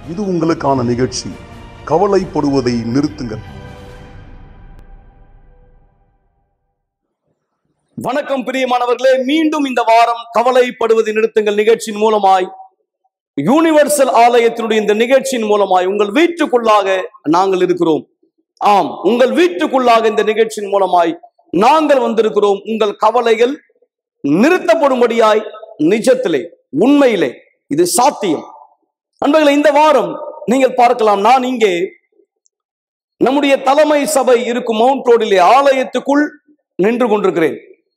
இது உங்களுக்கான நிகழ்ச்சி கவலைப்படுவதை நிறுத்துங்கள் வணக்கம் பிரியமானவர்களே மீண்டும் இந்த வாரம் கவலைப்படுவதை நிறுத்துங்கள் நிகழ்ச்சியின் மூலமாய் யூனிவர்சல் ஆலயத்தினுடைய இந்த நிகழ்ச்சியின் மூலமாய் உங்கள் வீட்டுக்குள்ளாக நாங்கள் இருக்கிறோம் ஆம் உங்கள் வீட்டுக்குள்ளாக இந்த நிகழ்ச்சியின் மூலமாய் நாங்கள் வந்திருக்கிறோம் உங்கள் கவலைகள் நிறுத்தப்படும்படியாய் நிஜத்திலே உண்மையிலே இது சாத்தியம் அன்பர்களே இந்த வாரம் நீங்கள் பார்க்கலாம் நான் இங்கே நம்முடைய தலைமை சபை இருக்கும் மவுண்ட் ரோடிலே ஆலயத்துக்குள் நின்று கொண்டிருக்கிறேன்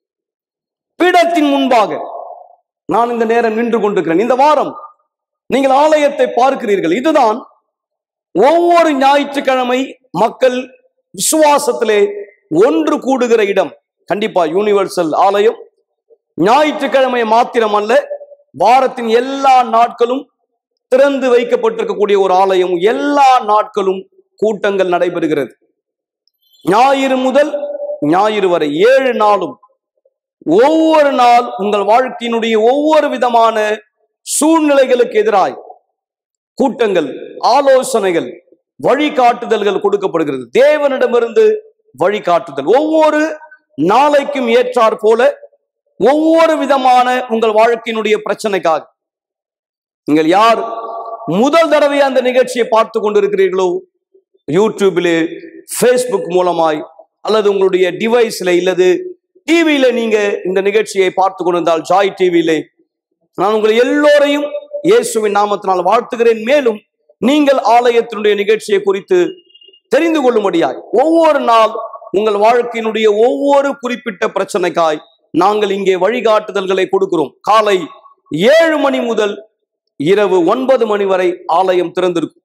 பீடத்தின் முன்பாக நான் இந்த நேரம் நின்று கொண்டிருக்கிறேன் இந்த வாரம் நீங்கள் ஆலயத்தை பார்க்கிறீர்கள் இதுதான் ஒவ்வொரு ஞாயிற்றுக்கிழமை மக்கள் விசுவாசத்திலே ஒன்று கூடுகிற இடம் கண்டிப்பா யூனிவர்சல் ஆலயம் ஞாயிற்றுக்கிழமை மாத்திரம் அல்ல வாரத்தின் எல்லா நாட்களும் திறந்து வைக்கப்பட்டிருக்கக்கூடிய ஒரு ஆலயம் எல்லா நாட்களும் கூட்டங்கள் நடைபெறுகிறது ஞாயிறு முதல் ஞாயிறு வரை ஏழு நாளும் ஒவ்வொரு நாள் உங்கள் வாழ்க்கையினுடைய ஒவ்வொரு விதமான சூழ்நிலைகளுக்கு எதிராய் கூட்டங்கள் ஆலோசனைகள் வழிகாட்டுதல்கள் கொடுக்கப்படுகிறது தேவனிடமிருந்து வழிகாட்டுதல் ஒவ்வொரு நாளைக்கும் ஏற்றாற் போல ஒவ்வொரு விதமான உங்கள் வாழ்க்கையினுடைய பிரச்சனைக்காக நீங்கள் யார் முதல் தடவை அந்த நிகழ்ச்சியை பார்த்து கொண்டிருக்கிறீர்களோ யூடியூபிலே ஃபேஸ்புக் மூலமாய் அல்லது உங்களுடைய டிவைஸ்ல இல்லது டிவியில நீங்க இந்த நிகழ்ச்சியை பார்த்து கொண்டிருந்தால் ஜாய் டிவியிலே நான் உங்களை எல்லோரையும் இயேசுவின் நாமத்தினால் வாழ்த்துகிறேன் மேலும் நீங்கள் ஆலயத்தினுடைய நிகழ்ச்சியை குறித்து தெரிந்து கொள்ளும்படியாய் ஒவ்வொரு நாள் உங்கள் வாழ்க்கையினுடைய ஒவ்வொரு குறிப்பிட்ட பிரச்சனைக்காய் நாங்கள் இங்கே வழிகாட்டுதல்களை கொடுக்கிறோம் காலை ஏழு மணி முதல் இரவு ஒன்பது மணி வரை ஆலயம் திறந்திருக்கும்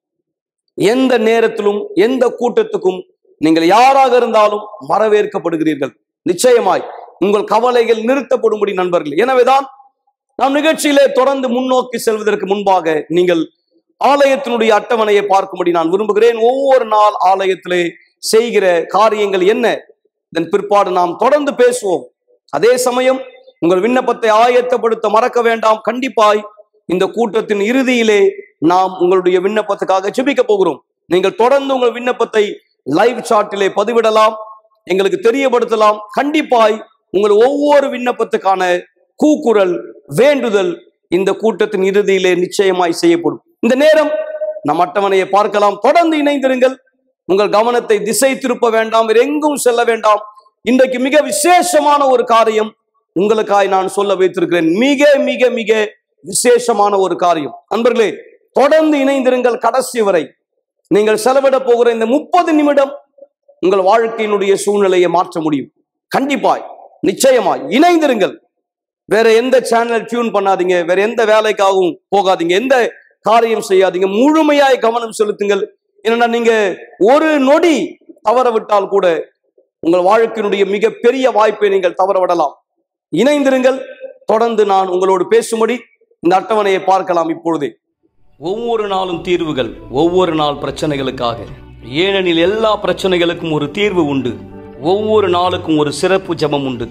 எந்த நேரத்திலும் எந்த கூட்டத்துக்கும் நீங்கள் யாராக இருந்தாலும் வரவேற்கப்படுகிறீர்கள் நிச்சயமாய் உங்கள் கவலைகள் நிறுத்தப்படும்படி நண்பர்கள் எனவேதான் நாம் நிகழ்ச்சியிலே தொடர்ந்து முன்னோக்கி செல்வதற்கு முன்பாக நீங்கள் ஆலயத்தினுடைய அட்டவணையை பார்க்கும்படி நான் விரும்புகிறேன் ஒவ்வொரு நாள் ஆலயத்திலே செய்கிற காரியங்கள் என்ன இதன் பிற்பாடு நாம் தொடர்ந்து பேசுவோம் அதே சமயம் உங்கள் விண்ணப்பத்தை ஆயத்தப்படுத்த மறக்க வேண்டாம் கண்டிப்பாய் இந்த கூட்டத்தின் இறுதியிலே நாம் உங்களுடைய விண்ணப்பத்துக்காக ஜெபிக்க போகிறோம் நீங்கள் தொடர்ந்து உங்கள் விண்ணப்பத்தை லைவ் சாட்டிலே பதிவிடலாம் எங்களுக்கு தெரியப்படுத்தலாம் கண்டிப்பாய் உங்கள் ஒவ்வொரு விண்ணப்பத்துக்கான கூக்குரல் வேண்டுதல் இந்த கூட்டத்தின் இறுதியிலே நிச்சயமாய் செய்யப்படும் இந்த நேரம் நம் அட்டவணையை பார்க்கலாம் தொடர்ந்து இணைந்திருங்கள் உங்கள் கவனத்தை திசை திருப்ப வேண்டாம் வேறு எங்கும் செல்ல வேண்டாம் இன்றைக்கு மிக விசேஷமான ஒரு காரியம் உங்களுக்காய் நான் சொல்ல வைத்திருக்கிறேன் மிக மிக மிக விசேஷமான ஒரு காரியம் நண்பர்களே தொடர்ந்து இணைந்திருங்கள் கடைசி வரை நீங்கள் செலவிட போகிற இந்த முப்பது நிமிடம் உங்கள் வாழ்க்கையினுடைய சூழ்நிலையை மாற்ற முடியும் கண்டிப்பாய் நிச்சயமாய் இணைந்திருங்கள் வேற எந்த சேனல் டியூன் பண்ணாதீங்க வேற எந்த வேலைக்காகவும் போகாதீங்க எந்த காரியம் செய்யாதீங்க முழுமையாய் கவனம் செலுத்துங்கள் என்னன்னா நீங்க ஒரு நொடி தவற விட்டால் கூட உங்கள் வாழ்க்கையினுடைய மிகப்பெரிய வாய்ப்பை நீங்கள் தவற விடலாம் இணைந்திருங்கள் தொடர்ந்து நான் உங்களோடு பேசும்படி இந்த அட்டவணையை பார்க்கலாம் இப்பொழுதே ஒவ்வொரு நாளும் தீர்வுகள் ஒவ்வொரு நாள் பிரச்சனைகளுக்காக ஏனெனில் எல்லா பிரச்சனைகளுக்கும் ஒரு தீர்வு உண்டு ஒவ்வொரு நாளுக்கும் ஒரு சிறப்பு ஜெபம் உண்டு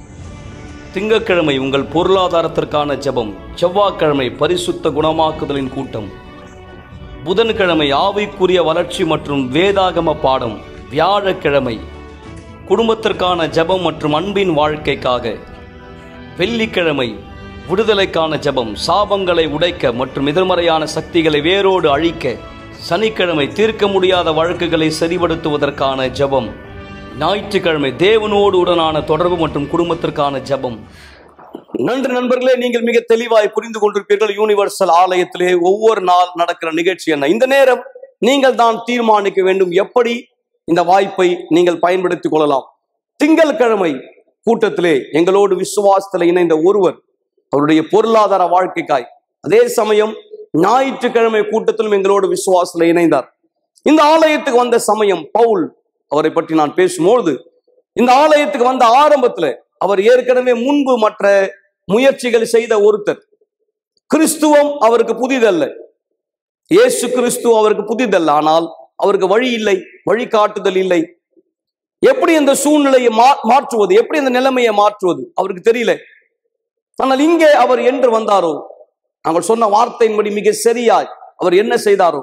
திங்கட்கிழமை உங்கள் பொருளாதாரத்திற்கான ஜெபம் செவ்வாய்க்கிழமை பரிசுத்த குணமாக்குதலின் கூட்டம் புதன்கிழமை ஆவிக்குரிய வளர்ச்சி மற்றும் வேதாகம பாடம் வியாழக்கிழமை குடும்பத்திற்கான ஜெபம் மற்றும் அன்பின் வாழ்க்கைக்காக வெள்ளிக்கிழமை விடுதலைக்கான ஜெபம் சாபங்களை உடைக்க மற்றும் எதிர்மறையான சக்திகளை வேரோடு அழிக்க சனிக்கிழமை தீர்க்க முடியாத வழக்குகளை சரிபடுத்துவதற்கான ஜெபம் ஞாயிற்றுக்கிழமை தேவனோடு உடனான தொடர்பு மற்றும் குடும்பத்திற்கான ஜெபம் நன்றி நண்பர்களே நீங்கள் மிக தெளிவாய் புரிந்து கொண்டிருப்பீர்கள் யூனிவர்சல் ஆலயத்திலே ஒவ்வொரு நாள் நடக்கிற நிகழ்ச்சி என்ன இந்த நேரம் நீங்கள் தான் தீர்மானிக்க வேண்டும் எப்படி இந்த வாய்ப்பை நீங்கள் பயன்படுத்திக் கொள்ளலாம் திங்கட்கிழமை கூட்டத்திலே எங்களோடு விசுவாசத்தில் இணைந்த ஒருவர் அவருடைய பொருளாதார வாழ்க்கைக்காய் அதே சமயம் ஞாயிற்றுக்கிழமை கூட்டத்திலும் எங்களோடு விசுவாசத்தில் இணைந்தார் இந்த ஆலயத்துக்கு வந்த சமயம் பவுல் அவரை பற்றி நான் பேசும்பொழுது இந்த ஆலயத்துக்கு வந்த ஆரம்பத்துல அவர் ஏற்கனவே முன்பு மற்ற முயற்சிகள் செய்த ஒருத்தர் கிறிஸ்துவம் அவருக்கு புதிதல்ல இயேசு கிறிஸ்து அவருக்கு புதிதல்ல ஆனால் அவருக்கு வழி இல்லை வழிகாட்டுதல் இல்லை எப்படி அந்த சூழ்நிலையை மா- மாற்றுவது எப்படி அந்த நிலைமையை மாற்றுவது அவருக்கு தெரியல ஆனால் இங்கே அவர் என்று வந்தாரோ நாங்கள் சொன்ன வார்த்தையின்படி மிக சரியாய் அவர் என்ன செய்தாரோ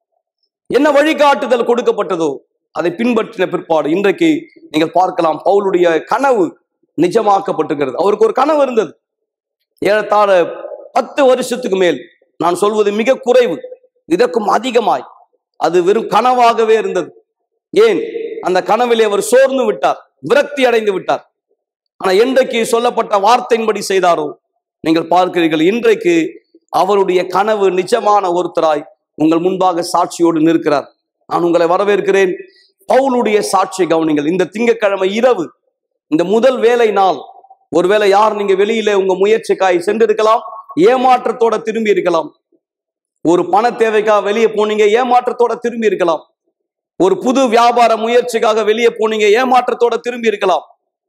என்ன வழிகாட்டுதல் கொடுக்கப்பட்டதோ அதை பின்பற்றின பிற்பாடு இன்றைக்கு நீங்கள் பார்க்கலாம் பவுலுடைய கனவு நிஜமாக்கப்பட்டிருக்கிறது அவருக்கு ஒரு கனவு இருந்தது ஏறத்தாழ பத்து வருஷத்துக்கு மேல் நான் சொல்வது மிக குறைவு இதற்கும் அதிகமாய் அது வெறும் கனவாகவே இருந்தது ஏன் அந்த கனவிலே அவர் சோர்ந்து விட்டார் விரக்தி அடைந்து விட்டார் ஆனா என்றைக்கு சொல்லப்பட்ட வார்த்தையின்படி செய்தாரோ நீங்கள் பார்க்கிறீர்கள் இன்றைக்கு அவருடைய கனவு நிஜமான ஒருத்தராய் உங்கள் முன்பாக சாட்சியோடு நிற்கிறார் நான் உங்களை வரவேற்கிறேன் பவுலுடைய சாட்சியை கவனிங்கள் இந்த திங்கட்கிழமை இரவு இந்த முதல் வேலை நாள் ஒருவேளை யார் நீங்க வெளியில உங்க முயற்சிக்காய் சென்றிருக்கலாம் ஏமாற்றத்தோட திரும்பி இருக்கலாம் ஒரு பண தேவைக்காக வெளியே போனீங்க ஏமாற்றத்தோட திரும்பி இருக்கலாம் ஒரு புது வியாபார முயற்சிக்காக வெளியே போனீங்க ஏமாற்றத்தோட திரும்பி இருக்கலாம்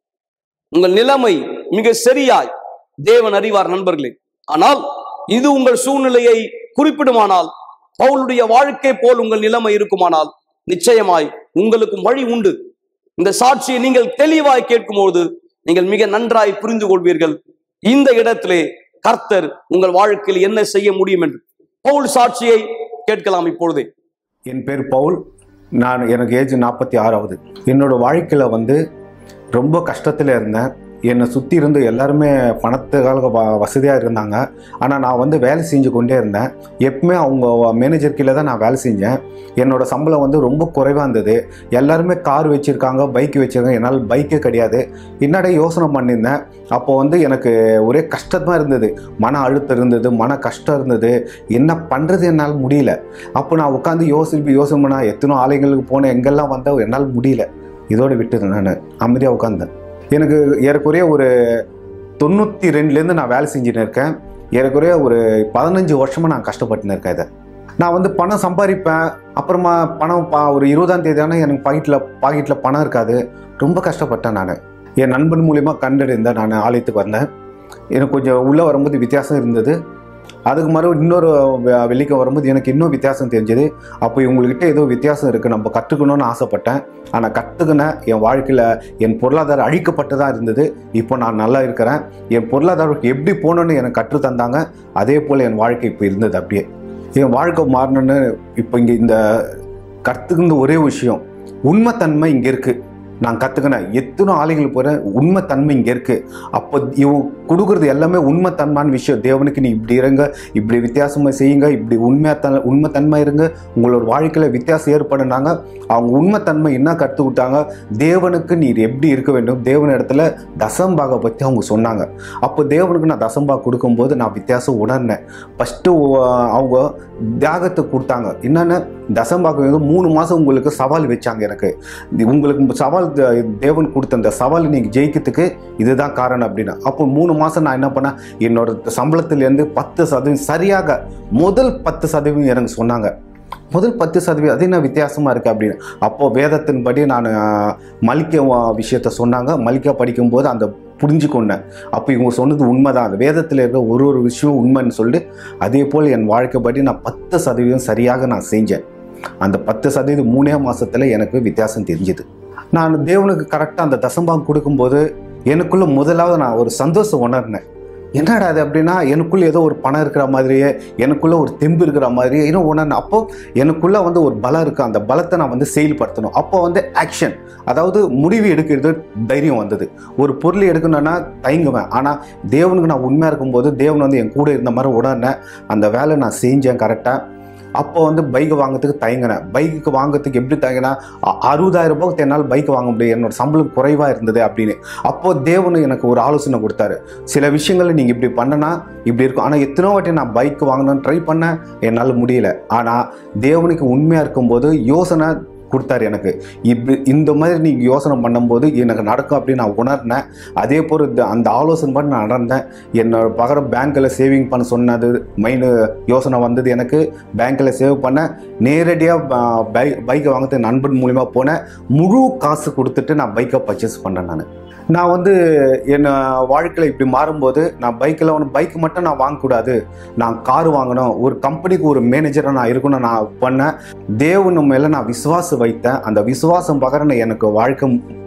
உங்கள் நிலைமை மிக சரியாய் தேவன் அறிவார் நண்பர்களே ஆனால் இது உங்கள் சூழ்நிலையை குறிப்பிடுமானால் பவுலுடைய வாழ்க்கை போல் உங்கள் நிலைமை இருக்குமானால் நிச்சயமாய் உங்களுக்கும் வழி உண்டு இந்த சாட்சியை நீங்கள் தெளிவாய் கேட்கும்போது நீங்கள் மிக நன்றாய் புரிந்து கொள்வீர்கள் இந்த இடத்திலே கர்த்தர் உங்கள் வாழ்க்கையில் என்ன செய்ய முடியும் என்று பவுல் சாட்சியை கேட்கலாம் இப்பொழுதே என் பேர் பவுல் நான் எனக்கு ஏஜ் நாற்பத்தி ஆறாவது என்னோட வாழ்க்கையில் வந்து ரொம்ப கஷ்டத்தில் இருந்தேன் என்னை சுற்றி இருந்து எல்லாருமே பணத்துக்காக வ வசதியாக இருந்தாங்க ஆனால் நான் வந்து வேலை செஞ்சு கொண்டே இருந்தேன் எப்பவுமே அவங்க மேனேஜர் கீழே தான் நான் வேலை செஞ்சேன் என்னோட சம்பளம் வந்து ரொம்ப குறைவாக இருந்தது எல்லாருமே கார் வச்சுருக்காங்க பைக் வச்சுருக்காங்க என்னால் பைக்கே கிடையாது என்னடா யோசனை பண்ணியிருந்தேன் அப்போ வந்து எனக்கு ஒரே கஷ்டமாக இருந்தது மன அழுத்தம் இருந்தது மன கஷ்டம் இருந்தது என்ன பண்ணுறது என்னால் முடியல அப்போ நான் உட்காந்து யோசிப்பு யோசனை பண்ணா எத்தனோ ஆலயங்களுக்கு போனேன் எங்கெல்லாம் வந்தால் என்னால் முடியல இதோட விட்டுது நான் அமைதியாக உட்காந்தேன் எனக்கு ஏறக்குறைய ஒரு தொண்ணூற்றி ரெண்டுலேருந்து நான் வேலை செஞ்சுன்னு இருக்கேன் ஏறக்குறைய ஒரு பதினஞ்சு வருஷமாக நான் கஷ்டப்பட்டுன்னு இருக்கேன் இதை நான் வந்து பணம் சம்பாதிப்பேன் அப்புறமா பணம் பா ஒரு இருபதாம் தேதி ஆனால் எனக்கு பாக்கெட்டில் பாக்கெட்டில் பணம் இருக்காது ரொம்ப கஷ்டப்பட்டேன் நான் என் நண்பன் மூலிமா கண்டறிந்தேன் நான் ஆலயத்துக்கு வந்தேன் எனக்கு கொஞ்சம் உள்ளே வரும்போது வித்தியாசம் இருந்தது அதுக்கு மறுபடியும் இன்னொரு வெ- வெள்ளிக்கு வரும்போது எனக்கு இன்னும் வித்தியாசம் தெரிஞ்சது அப்போ இவங்ககிட்ட ஏதோ வித்தியாசம் இருக்குது நம்ம கற்றுக்கணும்னு ஆசைப்பட்டேன் ஆனால் கற்றுக்கின என் வாழ்க்கையில் என் பொருளாதாரம் அழிக்கப்பட்டு இருந்தது இப்போ நான் நல்லா இருக்கிறேன் என் பொருளாதாரம் எப்படி போகணுன்னு எனக்கு கற்று தந்தாங்க அதே போல் என் வாழ்க்கை இப்போ இருந்தது அப்படியே என் வாழ்க்கை மாறணுன்னு இப்போ இங்கே இந்த கற்றுக்கின்ற ஒரே விஷயம் உண்மைத்தன்மை இங்கே இருக்குது நான் கற்றுக்கினேன் எத்தனை ஆலைகள் போகிறேன் உண்மைத்தன்மை இங்கே இருக்குது அப்போ இவன் கொடுக்குறது எல்லாமே உண்மைத்தன்மையான விஷயம் தேவனுக்கு நீ இப்படி இருங்க இப்படி வித்தியாசமாக செய்யுங்க இப்படி உண்மையத்தன் உண்மைத்தன்மை இருங்க உங்களோட வாழ்க்கையில் வித்தியாசம் ஏற்படுனாங்க அவங்க உண்மைத்தன்மை என்ன கற்றுக் கொடுத்தாங்க தேவனுக்கு நீர் எப்படி இருக்க வேண்டும் தேவன் இடத்துல தசம்பாகை பற்றி அவங்க சொன்னாங்க அப்போ தேவனுக்கு நான் தசம்பாக கொடுக்கும்போது நான் வித்தியாசம் உணர்ந்தேன் ஃபஸ்ட்டு அவங்க தியாகத்தை கொடுத்தாங்க என்னென்ன தசம்பாகம் வந்து மூணு மாதம் உங்களுக்கு சவால் வச்சாங்க எனக்கு இது உங்களுக்கு சவால் த- தேவன் கொடுத்த அந்த சவாலை நீங்கள் ஜெயிக்கிறதுக்கு இதுதான் காரணம் அப்படின்னா அப்போ மூணு மாதம் நான் என்ன பண்ணேன் என்னோட சம்பளத்திலேருந்து பத்து சதவீதம் சரியாக முதல் பத்து சதவீதம் எனக்கு சொன்னாங்க முதல் பத்து சதவீதம் அது என்ன வித்தியாசமாக இருக்குது அப்படின்னு அப்போது வேதத்தின்படி நான் மலிக்க விஷயத்த சொன்னாங்க மலிக்க படிக்கும்போது அந்த புரிஞ்சுக்கொண்டேன் அப்போ இவங்க சொன்னது உண்மைதான் அந்த வேதத்தில் இருக்க ஒரு ஒரு விஷயம் உண்மைன்னு சொல்லிட்டு அதே போல் என் வாழ்க்கைப்படி நான் பத்து சதவீதம் சரியாக நான் செஞ்சேன் அந்த பத்து சதவீதம் மூணே மாசத்துல எனக்கு வித்தியாசம் தெரிஞ்சுது நான் தேவனுக்கு கரெக்டாக அந்த தசம்பாகம் கொடுக்கும்போது எனக்குள்ள முதலாவது நான் ஒரு சந்தோஷம் உணர்ந்தேன் என்னடா அது அப்படின்னா எனக்குள்ள ஏதோ ஒரு பணம் இருக்கிற மாதிரியே எனக்குள்ள ஒரு தெம்பு இருக்கிற மாதிரியே இன்னும் உணர்ந்தேன் அப்போ எனக்குள்ள வந்து ஒரு பலம் இருக்கு அந்த பலத்தை நான் வந்து செயல்படுத்தணும் அப்போ வந்து ஆக்ஷன் அதாவது முடிவு எடுக்கிறது தைரியம் வந்தது ஒரு பொருள் எடுக்கணும்னா தயங்குவேன் ஆனால் தேவனுக்கு நான் உண்மையாக இருக்கும்போது தேவன் வந்து என் கூட இருந்த மாதிரி உணர்ந்தேன் அந்த வேலை நான் செஞ்சேன் கரெக்டாக அப்போ வந்து பைக் வாங்குறதுக்கு தயங்கினேன் பைக்கு வாங்குறதுக்கு எப்படி தயங்கினா அ- அறுபதாயிரம் ரூபாய்க்கு என்னால் பைக் வாங்க முடியும் என்னோட சம்பளம் குறைவாக இருந்தது அப்படின்னு அப்போ தேவன் எனக்கு ஒரு ஆலோசனை கொடுத்தாரு சில விஷயங்களை நீங்கள் இப்படி பண்ணனா இப்படி இருக்கும் ஆனால் எத்தனோ வாட்டி நான் பைக் வாங்கணும்னு ட்ரை பண்ணேன் என்னால் முடியல ஆனால் தேவனுக்கு உண்மையாக இருக்கும்போது யோசனை கொடுத்தாரு எனக்கு இப்படி இந்த மாதிரி நீங்கள் யோசனை பண்ணும்போது எனக்கு நடக்கும் அப்படின்னு நான் உணர்ந்தேன் அதே போல் இந்த- அந்த ஆலோசனை பண்ணி நான் நடந்தேன் என்னோட பகரம் பேங்க்கில் சேவிங் பண்ண சொன்னது மெயின் யோசனை வந்தது எனக்கு பேங்க்கில் சேவ் பண்ண நேரடியாக பை பைக்கை வாங்குறதுக்கு நண்பன் மூலிமா போனேன் முழு காசு கொடுத்துட்டு நான் பைக்கை பர்ச்சேஸ் பண்ணேன் நான் நான் வந்து என் வாழ்க்கையில் இப்படி மாறும்போது நான் பைக்கில் ஒன்று பைக் மட்டும் நான் வாங்கக்கூடாது நான் கார் வாங்கணும் ஒரு கம்பெனிக்கு ஒரு மேனேஜராக நான் இருக்கணும் நான் பண்ணேன் தேவன் மேலே நான் விசுவாசம் வைத்தேன் அந்த விசுவாசம் பகரன எனக்கு வாழ்க்கை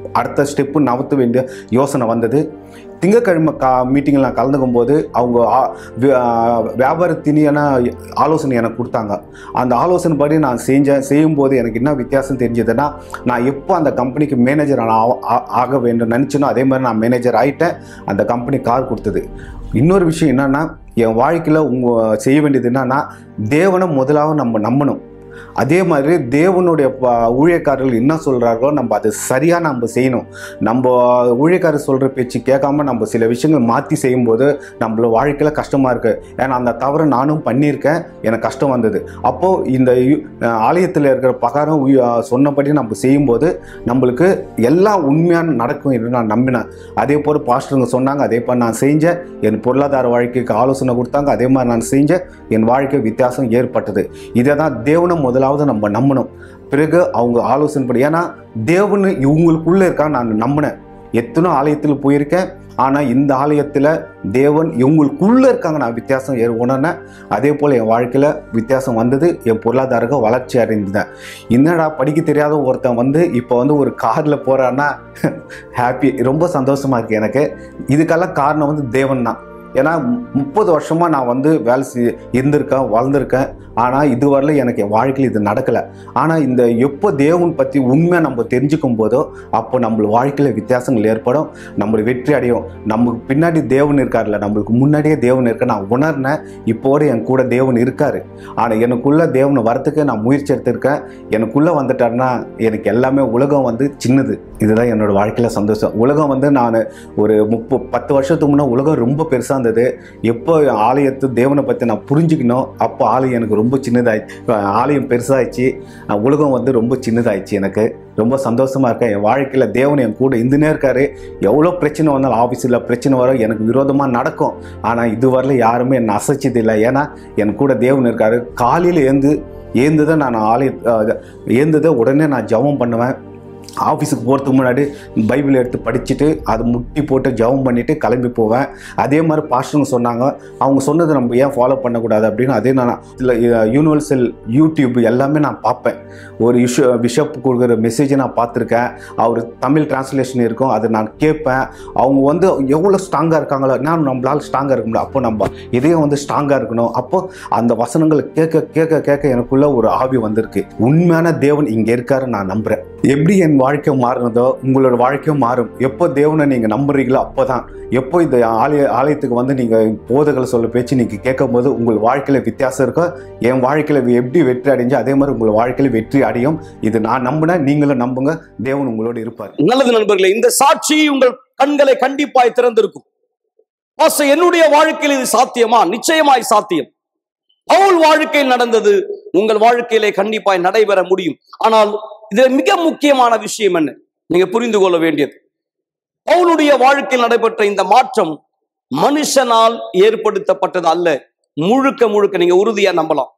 அடுத்த ஸ்டெப்பு நகர்த்த வேண்டிய யோசனை வந்தது திங்கக்கிழமை கா மீட்டிங்கில் நான் கலந்துக்கும் போது அவங்க ஆ- வி- ஆ, வியாபார திணியான ஆலோசனை எனக்கு கொடுத்தாங்க அந்த ஆலோசனை படி நான் செஞ்சேன் செய்யும்போது எனக்கு என்ன வித்தியாசம் தெரிஞ்சதுன்னா நான் எப்போ அந்த கம்பெனிக்கு மேனேஜர் ஆக வேண்டும் நினச்சினோ அதே மாதிரி நான் மேனேஜர் ஆகிட்டேன் அந்த கம்பெனி கார் கொடுத்தது இன்னொரு விஷயம் என்னன்னா என் வாழ்க்கையில் உங்க செய்ய வேண்டியது என்னன்னா தேவனை முதலாவது நம்ம நம்பணும் அதே மாதிரி தேவனுடைய ப- ஊழியக்காரர்கள் என்ன சொல்கிறார்களோ நம்ம அதை சரியாக நம்ம செய்யணும் நம்ம ஊழியக்காரர் சொல்கிற பேச்சு கேட்காம நம்ம சில விஷயங்கள் மாற்றி செய்யும்போது நம்மள வாழ்க்கையில் கஷ்டமாக இருக்குது ஏன்னா அந்த தவறை நானும் பண்ணியிருக்கேன் எனக்கு கஷ்டம் வந்தது அப்போது இந்த யு- அஹ் ஆலயத்தில் இருக்கிற பகாரம் உய்- அஹ் சொன்னபடி நம்ம செய்யும்போது நம்மளுக்கு எல்லாம் உண்மையான நடக்கும் என்று நான் நம்பினேன் அதே போல் பாஸ்டருங்க சொன்னாங்க அதே போல் நான் செஞ்சேன் என் பொருளாதார வாழ்க்கைக்கு ஆலோசனை கொடுத்தாங்க அதே மாதிரி நான் செஞ்சேன் என் வாழ்க்கை வித்தியாசம் ஏற்பட்டது இதை தான் தேவனை முதலாவது நம்ம நம்பணும் பிறகு அவங்க ஆலோசனைப்படி ஏன்னா தேவன் இவங்களுக்குள்ளே இருக்கா நான் நம்பினேன் எத்தனோ ஆலயத்தில் போயிருக்கேன் ஆனால் இந்த ஆலயத்தில் தேவன் இவங்களுக்குள்ளே இருக்காங்க நான் வித்தியாசம் ஏ- உணர்னேன் அதே போல் என் வாழ்க்கையில் வித்தியாசம் வந்தது என் பொருளாதார வளர்ச்சி அடைந்தேன் என்னடா படிக்க தெரியாத ஒருத்தன் வந்து இப்போ வந்து ஒரு காரில் போகிறான்னா ஹாப்பி ரொம்ப சந்தோஷமாக இருக்குது எனக்கு இதுக்கெல்லாம் காரணம் வந்து தேவன் தான் ஏன்னா முப்பது வருஷமாக நான் வந்து வேலை செய் இருந்திருக்கேன் வளர்ந்துருக்கேன் ஆனால் இதுவரையிலும் எனக்கு என் வாழ்க்கையில் இது நடக்கலை ஆனால் இந்த எப்போ தேவன் பற்றி உண்மை நம்ம தெரிஞ்சுக்கும் போதோ அப்போ நம்ம வாழ்க்கையில் வித்தியாசங்கள் ஏற்படும் நம்ம வெற்றி அடையும் நமக்கு பின்னாடி தேவன் இருக்கார்ல நம்மளுக்கு முன்னாடியே தேவன் இருக்க நான் உணர்னேன் இப்போடு என் கூட தேவன் இருக்காரு ஆனால் எனக்குள்ள தேவன் வரத்துக்கு நான் முயற்சி எடுத்திருக்கேன் எனக்குள்ளே வந்துட்டாருன்னா எனக்கு எல்லாமே உலகம் வந்து சின்னது இதுதான் என்னோட வாழ்க்கையில் சந்தோஷம் உலகம் வந்து நான் ஒரு முப்ப பத்து வருஷத்துக்கு முன்னே உலகம் ரொம்ப பெருசாக இருந்தது எப்போ ஆலயத்து தேவனை பற்றி நான் புரிஞ்சுக்கணும் அப்போ ஆலயம் எனக்கு ரொம்ப சின்னதாயிடுச்சு ஆலயம் பெருசாகிடுச்சு உலகம் வந்து ரொம்ப சின்னதாயிடுச்சு எனக்கு ரொம்ப சந்தோஷமாக இருக்கேன் என் வாழ்க்கையில் தேவன் என் கூட இருந்துனே இருக்காரு எவ்வளோ பிரச்சனை வந்தாலும் ஆஃபீஸில் பிரச்சனை வரும் எனக்கு விரோதமாக நடக்கும் ஆனால் இதுவரையிலும் யாருமே என்னை அசைச்சது இல்லை ஏன்னா என் கூட தேவன் இருக்காரு காலையில் ஏந்து ஏந்து தான் நான் ஆலய ஏந்ததை உடனே நான் ஜெபம் பண்ணுவேன் ஆஃபீஸுக்கு போகிறதுக்கு முன்னாடி பைபிள் எடுத்து படிச்சுட்டு அதை முட்டி போட்டு ஜெபம் பண்ணிவிட்டு கிளம்பி போவேன் அதே மாதிரி பாஸ்டருங்க சொன்னாங்க அவங்க சொன்னதை நம்ம ஏன் ஃபாலோ பண்ணக்கூடாது அப்படின்னு அதே நான் இதில் யூனிவர்சல் யூடியூப் எல்லாமே நான் பார்ப்பேன் ஒரு இஷு பிஷப் கொடுக்குற மெசேஜை நான் பார்த்துருக்கேன் அவர் தமிழ் டிரான்ஸ்லேஷன் இருக்கும் அதை நான் கேட்பேன் அவங்க வந்து எவ்வளோ ஸ்ட்ராங்காக இருக்காங்களோ நான் நம்மளால் ஸ்ட்ராங்காக இருக்க முடியும் அப்போ நம்ம இதயம் வந்து ஸ்ட்ராங்காக இருக்கணும் அப்போ அந்த வசனங்கள் கேட்க கேட்க கேட்க எனக்குள்ள ஒரு ஆவி வந்திருக்கு உண்மையான தேவன் இங்கே இருக்காரு நான் நம்புகிறேன் எப்படி என் வாழ்க்கை மாறினதோ உங்களோட வாழ்க்கையும் மாறும் எப்போ தேவனை நீங்கள் நம்புறீங்களோ அப்போ தான் எப்போ இந்த ஆலய ஆலயத்துக்கு வந்து நீங்கள் போதகளை சொல்ல பேச்சு நீங்கள் கேட்கும் போது உங்கள் வாழ்க்கையில் வித்தியாசம் இருக்கும் என் வாழ்க்கையில் எப்படி வெற்றி அடைஞ்சு அதே மாதிரி உங்கள் வாழ்க்கையில் வெற்றி அடையும் இது நான் நம்பினேன் நீங்களும் நம்புங்க தேவன் உங்களோட இருப்பார் நல்லது நண்பர்களே இந்த சாட்சி உங்கள் கண்களை கண்டிப்பாய் திறந்திருக்கும் பாஸ்டர், என்னுடைய வாழ்க்கையில் இது சாத்தியமா நிச்சயமாய் சாத்தியம் பவுல் வாழ்க்கையில் நடந்தது உங்கள் வாழ்க்கையிலே கண்டிப்பாய் நடைபெற முடியும் ஆனால் இதுல மிக முக்கியமான விஷயம் என்ன நீங்க புரிந்து கொள்ள வேண்டியது பவுலுடைய வாழ்க்கையில் நடைபெற்ற இந்த மாற்றம் மனுஷனால் ஏற்படுத்தப்பட்டது அல்ல முழுக்க முழுக்க நீங்க உறுதியா நம்பலாம்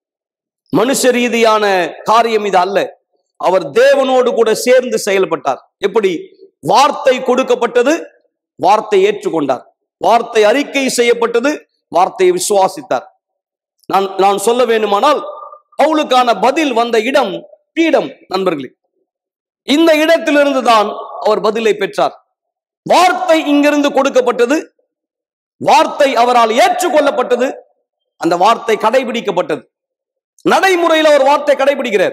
மனுஷ ரீதியான காரியம் இது அல்ல அவர் தேவனோடு கூட சேர்ந்து செயல்பட்டார் எப்படி வார்த்தை கொடுக்கப்பட்டது வார்த்தை ஏற்றுக்கொண்டார் வார்த்தை அறிக்கை செய்யப்பட்டது வார்த்தையை விசுவாசித்தார் நான் நான் சொல்ல வேண்டுமானால் பவுலுக்கான பதில் வந்த இடம் பீடம் நண்பர்களே இந்த இடத்திலிருந்து தான் அவர் பதிலை பெற்றார் வார்த்தை இங்கிருந்து கொடுக்கப்பட்டது வார்த்தை அவரால் ஏற்றுக்கொள்ளப்பட்டது அந்த வார்த்தை கடைபிடிக்கப்பட்டது நடைமுறையில் அவர் வார்த்தை கடைபிடிக்கிறார்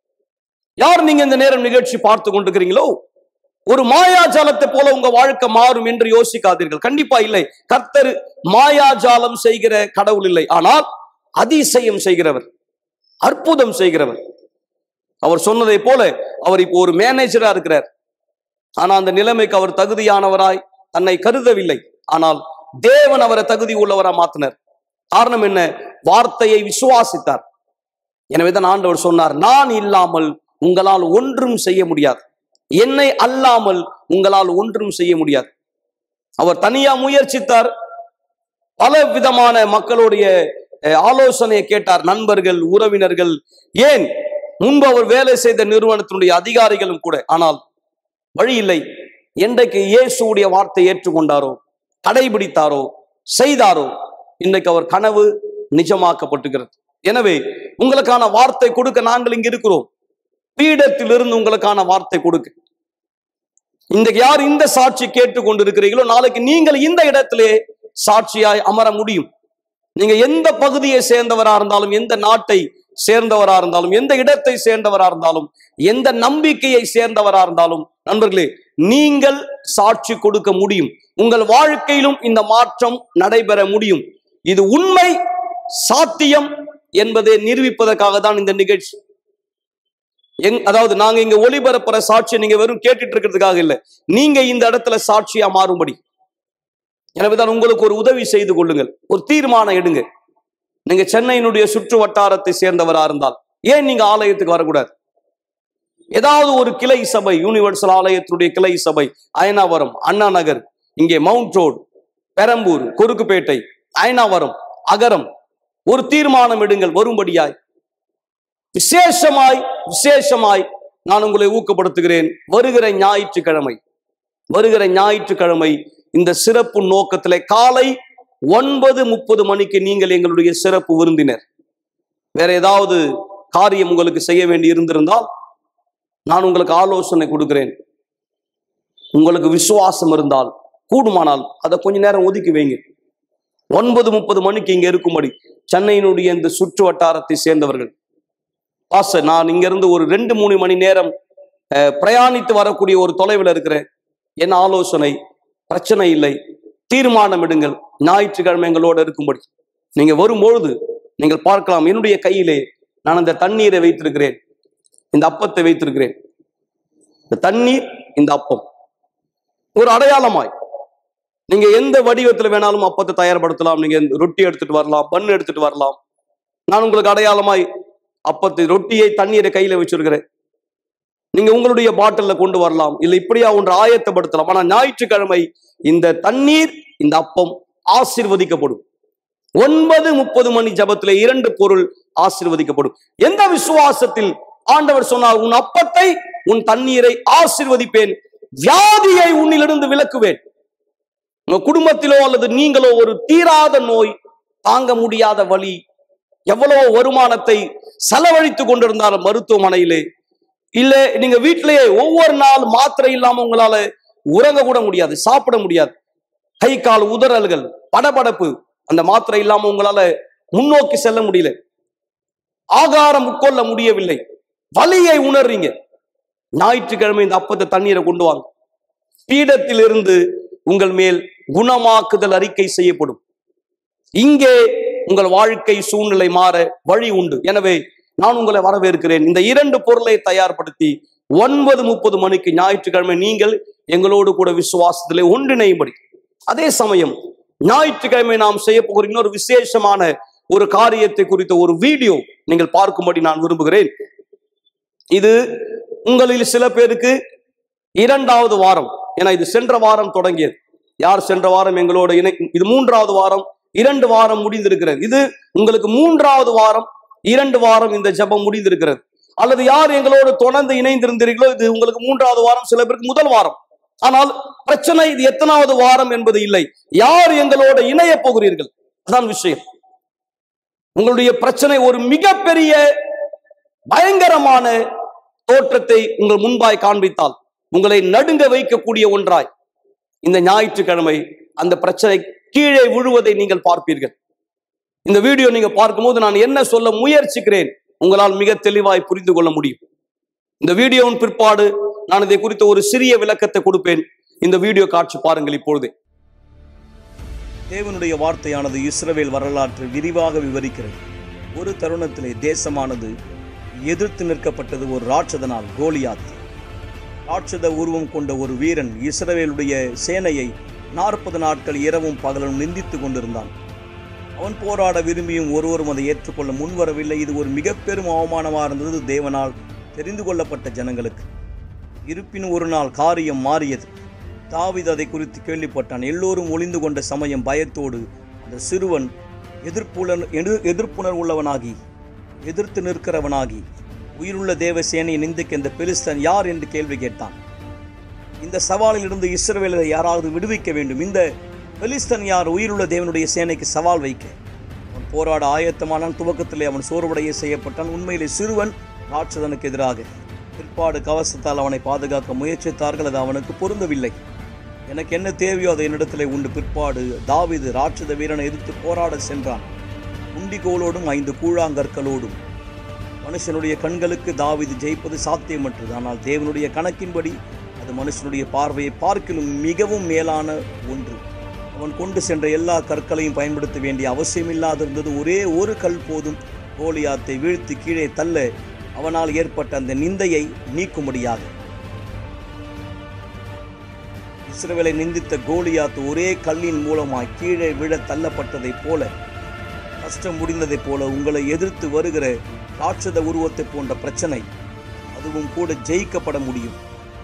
யார் நீங்க இந்த நேரம் நிகழ்ச்சி பார்த்து கொண்டிருக்கிறீங்களோ ஒரு மாயாஜாலத்தை போல உங்க வாழ்க்கை மாறும் என்று யோசிக்காதீர்கள் கண்டிப்பா இல்லை கர்த்தர் மாயாஜாலம் செய்கிற கடவுள் இல்லை ஆனால் அதிசயம் செய்கிறவர் அற்புதம் செய்கிறவர் அவர் சொன்னதை போல அவர் இப்போ ஒரு மேனேஜரா இருக்கிறார் ஆனா அந்த நிலைமைக்கு அவர் தகுதியானவராய் தன்னை கருதவில்லை ஆனால் தேவன் அவரை தகுதி உள்ளவரா மாத்தினார் காரணம் என்ன வார்த்தையை விசுவாசித்தார் எனவே தான் ஆண்டவர் சொன்னார் நான் இல்லாமல் உங்களால் ஒன்றும் செய்ய முடியாது என்னை அல்லாமல் உங்களால் ஒன்றும் செய்ய முடியாது அவர் தனியா முயற்சித்தார் பல விதமான மக்களுடைய அஹ், ஆலோசனையை கேட்டார் நண்பர்கள் உறவினர்கள் ஏன் முன்பு அவர் வேலை செய்த நிறுவனத்தினுடைய அதிகாரிகளும் கூட ஆனால் வழி இல்லை என்றைக்கு இயேசுடைய வார்த்தை ஏற்றுக்கொண்டாரோ கடைபிடித்தாரோ செய்தாரோ இன்றைக்கு அவர் கனவு நிஜமாக்கப்பட்டுகிறது எனவே உங்களுக்கான வார்த்தை கொடுக்க நாங்கள் இங்க இருக்கிறோம் பீடத்திலிருந்து உங்களுக்கான வார்த்தை கொடுக்க இன்றைக்கு யார் இந்த சாட்சி கேட்டுக் கொண்டிருக்கிறீர்களோ நாளைக்கு நீங்கள் இந்த இடத்திலே சாட்சியாய் அமர முடியும் நீங்க எந்த பகுதியை சேர்ந்தவரா இருந்தாலும் எந்த நாட்டை சேர்ந்தவரா இருந்தாலும் எந்த இடத்தை சேர்ந்தவரா இருந்தாலும் எந்த நம்பிக்கையை சேர்ந்தவரா இருந்தாலும் நண்பர்களே நீங்கள் சாட்சி கொடுக்க முடியும் உங்கள் வாழ்க்கையிலும் இந்த மாற்றம் நடைபெற முடியும் இது உண்மை சாத்தியம் என்பதை நிரூபிப்பதற்காக தான் இந்த நிகழ்ச்சி எங் அதாவது நாங்க இங்க ஒளிபரப்புற சாட்சியை நீங்க வெறும் கேட்டுட்டு இருக்கிறதுக்காக இல்ல நீங்க இந்த இடத்துல சாட்சியா மாறும்படி எனவேதான் உங்களுக்கு ஒரு உதவி செய்து கொள்ளுங்கள் ஒரு தீர்மானம் எடுங்க நீங்க சென்னையினுடைய சுற்று வட்டாரத்தை சேர்ந்தவரா இருந்தால் ஏன் நீங்க ஆலயத்துக்கு வரக்கூடாது ஏதாவது ஒரு கிளை சபை யூனிவர்சல் ஆலயத்தினுடைய கிளை சபை அயனாவரம் அண்ணா நகர் இங்கே மவுண்ட் ரோடு பெரம்பூர் குறுக்குப்பேட்டை அயனாவரம் அகரம் ஒரு தீர்மானம் எடுங்கள் வரும்படியாய் விசேஷமாய் விசேஷமாய் நான் உங்களை ஊக்கப்படுத்துகிறேன் வருகிற ஞாயிற்றுக்கிழமை வருகிற ஞாயிற்றுக்கிழமை இந்த சிறப்பு நோக்கத்திலே காலை ஒன்பது முப்பது மணிக்கு நீங்கள் எங்களுடைய சிறப்பு விருந்தினர் வேற ஏதாவது காரியம் உங்களுக்கு செய்ய வேண்டி இருந்திருந்தால் நான் உங்களுக்கு ஆலோசனை கொடுக்கிறேன் உங்களுக்கு விசுவாசம் இருந்தால் கூடுமானால் அதை கொஞ்ச நேரம் ஒதுக்கி வைங்க ஒன்பது முப்பது மணிக்கு இங்க இருக்கும்படி சென்னையினுடைய இந்த சுற்று வட்டாரத்தை சேர்ந்தவர்கள் பாச நான் இங்கிருந்து ஒரு ரெண்டு மூணு மணி நேரம் அஹ், பிரயாணித்து வரக்கூடிய ஒரு தொலைவில் இருக்கிறேன் என் ஆலோசனை பிரச்சனை இல்லை தீர்மானம் எடுங்கள் ஞாயிற்றுக்கிழமை எங்களோட இருக்கும்படி நீங்க வரும்பொழுது நீங்கள் பார்க்கலாம் என்னுடைய கையிலே நான் அந்த தண்ணீரை வைத்திருக்கிறேன் இந்த அப்பத்தை வைத்திருக்கிறேன் இந்த தண்ணீர் இந்த அப்பம் ஒரு அடையாளமாய் நீங்க எந்த வடிவத்துல வேணாலும் அப்பத்தை தயார்படுத்தலாம் நீங்க ரொட்டி எடுத்துட்டு வரலாம் பன் எடுத்துட்டு வரலாம் நான் உங்களுக்கு அடையாளமாய் அப்பத்தை ரொட்டியை தண்ணீரை கையில வச்சிருக்கிறேன் நீங்க உங்களுடைய பாட்டில்ல கொண்டு வரலாம் இல்ல இப்படியா ஒன்று ஆயத்தப்படுத்தலாம் ஆனா ஞாயிற்றுக்கிழமை இந்த தண்ணீர் இந்த அப்பம் ஆசீர்வதிக்கப்படும் ஒன்பது முப்பது மணி ஜபத்திலே இரண்டு பொருள் ஆசீர்வதிக்கப்படும் எந்த விசுவாசத்தில் ஆண்டவர் சொன்னார் உன் அப்பத்தை உன் தண்ணீரை ஆசீர்வதிப்பேன் வியாதியை உன்னிலிருந்து விலக்குவேன் உங்க குடும்பத்திலோ அல்லது நீங்களோ ஒரு தீராத நோய் தாங்க முடியாத வலி எவ்வளவு வருமானத்தை செலவழித்து கொண்டிருந்தாலும் மருத்துவமனையிலே இல்ல நீங்க வீட்டிலேயே ஒவ்வொரு நாள் மாத்திரை இல்லாம உங்களால உறங்க கூட முடியாது சாப்பிட முடியாது கை கால் உதறல்கள் படபடப்பு அந்த மாத்திரை இல்லாம உங்களால முன்னோக்கி செல்ல முடியல ஆகாரம் உட்கொள்ள முடியவில்லை வலியை உணர்றீங்க ஞாயிற்றுக்கிழமை இந்த அப்பத்தை தண்ணீரை கொண்டு வாங்க பீடத்தில் இருந்து உங்கள் மேல் குணமாக்குதல் அறிக்கை செய்யப்படும் இங்கே உங்கள் வாழ்க்கை சூழ்நிலை மாற வழி உண்டு எனவே நான் உங்களை வரவேற்கிறேன் இந்த இரண்டு பொருளை தயார்படுத்தி ஒன்பது முப்பது மணிக்கு ஞாயிற்றுக்கிழமை நீங்கள் எங்களோடு கூட விசுவாசத்திலே ஒன்றிணையும்படி அதே சமயம் ஞாயிற்றுக்கிழமை நாம் செய்ய போகிற இன்னொரு விசேஷமான ஒரு காரியத்தை குறித்த ஒரு வீடியோ நீங்கள் பார்க்கும்படி நான் விரும்புகிறேன் இது உங்களில் சில பேருக்கு இரண்டாவது வாரம் ஏன்னா இது சென்ற வாரம் தொடங்கியது யார் சென்ற வாரம் எங்களோட இணை இது மூன்றாவது வாரம் இரண்டு வாரம் முடிந்திருக்கிறது இது உங்களுக்கு மூன்றாவது வாரம் இரண்டு வாரம் இந்த ஜெபம் முடிந்திருக்கிறது அல்லது யார் எங்களோடு தொடர்ந்து இணைந்திருந்தீர்களோ இது உங்களுக்கு மூன்றாவது வாரம் சில பேருக்கு முதல் வாரம் ஆனால் பிரச்சனை இது எத்தனாவது வாரம் என்பது இல்லை யார் எங்களோட இணைய போகிறீர்கள் அதான் விஷயம் உங்களுடைய பிரச்சனை ஒரு மிகப்பெரிய பயங்கரமான தோற்றத்தை உங்கள் முன்பாய் காண்பித்தால் உங்களை நடுங்க வைக்கக்கூடிய ஒன்றாய் இந்த ஞாயிற்றுக்கிழமை அந்த பிரச்சனை கீழே விழுவதை நீங்கள் பார்ப்பீர்கள் இந்த வீடியோ நீங்க பார்க்கும்போது நான் என்ன சொல்ல முயற்சிக்கிறேன் உங்களால் மிக தெளிவாய் புரிந்து கொள்ள முடியும் இந்த வீடியோவின் பிற்பாடு நான் இதை குறித்த ஒரு சிறிய விளக்கத்தை கொடுப்பேன் இந்த வீடியோ காட்சி பாருங்கள் இப்பொழுதே தேவனுடைய வார்த்தையானது இஸ்ரவேல் வரலாற்று விரிவாக விவரிக்கிறது ஒரு தருணத்திலே தேசமானது எதிர்த்து நிற்கப்பட்டது ஒரு ராட்சதனால் கோலியாத் ராட்சத உருவம் கொண்ட ஒரு வீரன் இஸ்ரவேலுடைய சேனையை நாற்பது நாட்கள் இரவும் பகலும் நிந்தித்து கொண்டிருந்தான் அவன் போராட விரும்பியும் ஒருவரும் அதை ஏற்றுக்கொள்ள முன்வரவில்லை இது ஒரு மிக பெரும் அவமானமாக இருந்தது தேவனால் தெரிந்து கொள்ளப்பட்ட ஜனங்களுக்கு இருப்பினும் ஒரு நாள் காரியம் மாறியது தாவீது அதை குறித்து கேள்விப்பட்டான் எல்லோரும் ஒளிந்து கொண்ட சமயம் பயத்தோடு அந்த சிறுவன் எதிர்ப்புலன் எதிர் எதிர்ப்புணர்வு உள்ளவனாகி எதிர்த்து நிற்கிறவனாகி உயிருள்ள தேவ சேனையை நிந்திக்க இந்த பெலிஸ்தன் யார் என்று கேள்வி கேட்டான் இந்த சவாலில் இருந்து இஸ்ரவேலரை யாராவது விடுவிக்க வேண்டும் இந்த பெலிஸ்தன் யார் உயிருள்ள தேவனுடைய சேனைக்கு சவால் வைக்க அவன் போராட ஆயத்தமானான் துவக்கத்திலே அவன் சோர்வடைய செய்யப்பட்டான் உண்மையிலே சிறுவன் ராட்சதனுக்கு எதிராக பிற்பாடு கவசத்தால் அவனை பாதுகாக்க முயற்சித்தார்கள் அது அவனுக்கு பொருந்தவில்லை எனக்கு என்ன தேவையோ அதை என்னிடத்திலே உண்டு பிற்பாடு தாவீது ராட்சத வீரனை எதிர்த்து போராட சென்றான் உண்டிகோலோடும் ஐந்து கூழாங்கற்களோடும் மனுஷனுடைய கண்களுக்கு தாவீது ஜெயிப்பது சாத்தியமற்றது ஆனால் தேவனுடைய கணக்கின்படி அது மனுஷனுடைய பார்வையை பார்க்கிலும் மிகவும் மேலான ஒன்று அவன் கொண்டு சென்ற எல்லா கற்களையும் பயன்படுத்த வேண்டிய அவசியமில்லாதிருந்தது ஒரே ஒரு கல் போதும் கோலியாத்தை வீழ்த்தி கீழே தள்ள அவனால் ஏற்பட்ட அந்த நிந்தையை நீக்கும்படியாக இஸ்ரவேலை நிந்தித்த கோலியாத் ஒரே கல்லின் மூலமாய் கீழே விழ தள்ளப்பட்டதைப் போல கஷ்டம் முடிந்ததைப் போல உங்களை எதிர்த்து வருகிற ராட்சத உருவத்தை போன்ற பிரச்சனை அதுவும் கூட ஜெயிக்கப்பட முடியும்